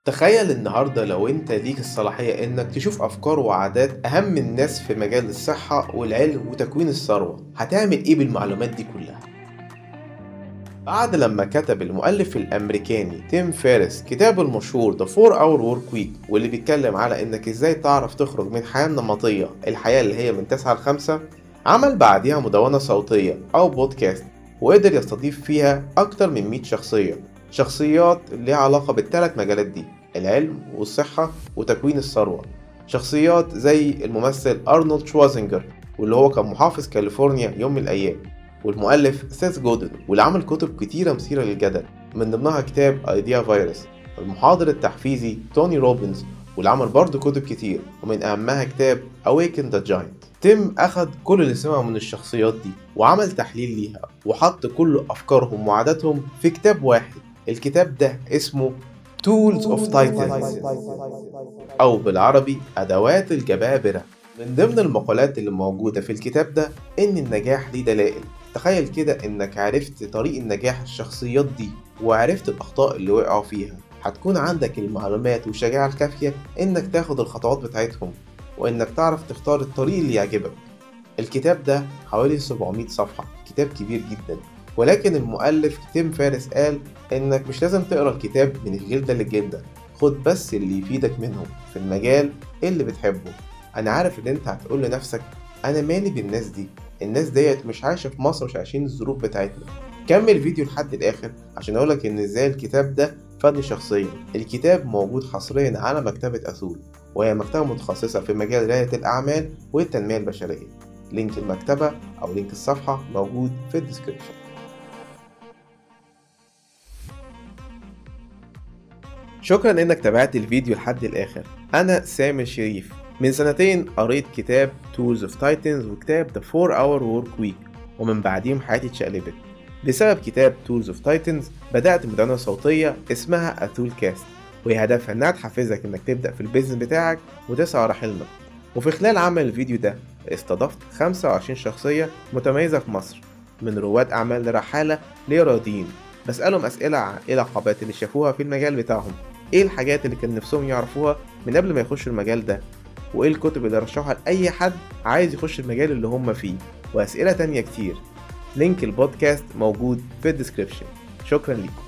تخيل النهاردة لو انت ليك الصلاحية انك تشوف افكار وعادات اهم الناس في مجال الصحة والعلم وتكوين الثروة هتعمل ايه بالمعلومات دي كلها؟ بعد لما كتب المؤلف الامريكاني تيم فيرس كتابه المشهور The 4 Hour Work Week واللي بيتكلم على انك ازاي تعرف تخرج من حياة نمطية الحياة اللي هي من 9 ل 5 عمل بعديها مدونة صوتية او بودكاست وقدر يستضيف فيها اكتر من 100 شخصية شخصيات ليها علاقة بالثلاث مجالات دي العلم والصحة وتكوين الثروة شخصيات زي الممثل أرنولد شوازنجر واللي هو كان محافظ كاليفورنيا يوم من الأيام والمؤلف سيث جودن واللي عمل كتب كتيرة مثيرة للجدل من ضمنها كتاب ايديا فيروس المحاضر التحفيزي توني روبنز واللي عمل برضه كتب كتير ومن أهمها كتاب Awaken the Giant تيم أخد كل اللي سمعه من الشخصيات دي وعمل تحليل ليها وحط كل أفكارهم وعاداتهم في كتاب واحد الكتاب ده اسمه Tools of Titans أو بالعربي أدوات الجبابرة من ضمن المقالات اللي موجودة في الكتاب ده إن النجاح ليه دلائل تخيل كده إنك عرفت طريق النجاح الشخصيات دي وعرفت الأخطاء اللي وقعوا فيها هتكون عندك المعلومات والشجاعة الكافية إنك تاخد الخطوات بتاعتهم وإنك تعرف تختار الطريق اللي يعجبك الكتاب ده حوالي 700 صفحة كتاب كبير جدا ولكن المؤلف تيم فارس قال إنك مش لازم تقرا الكتاب من الجلدة للجلدة خد بس اللي يفيدك منهم في المجال اللي بتحبه أنا عارف إن أنت هتقول لنفسك أنا مالي بالناس دي الناس ديت مش عايشة في مصر مش عايشين الظروف بتاعتنا كمل الفيديو لحد الآخر عشان أقولك إن إزاي الكتاب ده فادني شخصيا الكتاب موجود حصريا على مكتبة أثول وهي مكتبة متخصصة في مجال ريادة الأعمال والتنمية البشرية لينك المكتبة أو لينك الصفحة موجود في الديسكريبشن شكرا انك تابعت الفيديو لحد الاخر انا سامر شريف من سنتين قريت كتاب Tools of Titans وكتاب The 4 Hour Work Week ومن بعديهم حياتي اتشقلبت بسبب كتاب Tools of Titans بدأت مدونة صوتية اسمها أثول كاست وهي هدفها إنها تحفزك إنك تبدأ في البيزنس بتاعك وتسعى ورا حلمك وفي خلال عمل الفيديو ده استضفت 25 شخصية متميزة في مصر من رواد أعمال لرحالة لرياضيين بسألهم أسئلة عن إيه العقبات اللي شافوها في المجال بتاعهم إيه الحاجات اللي كان نفسهم يعرفوها من قبل ما يخشوا المجال ده وإيه الكتب اللي رشحها لأي حد عايز يخش المجال اللي هم فيه وأسئلة تانية كتير لينك البودكاست موجود في الديسكريبشن شكرا لكم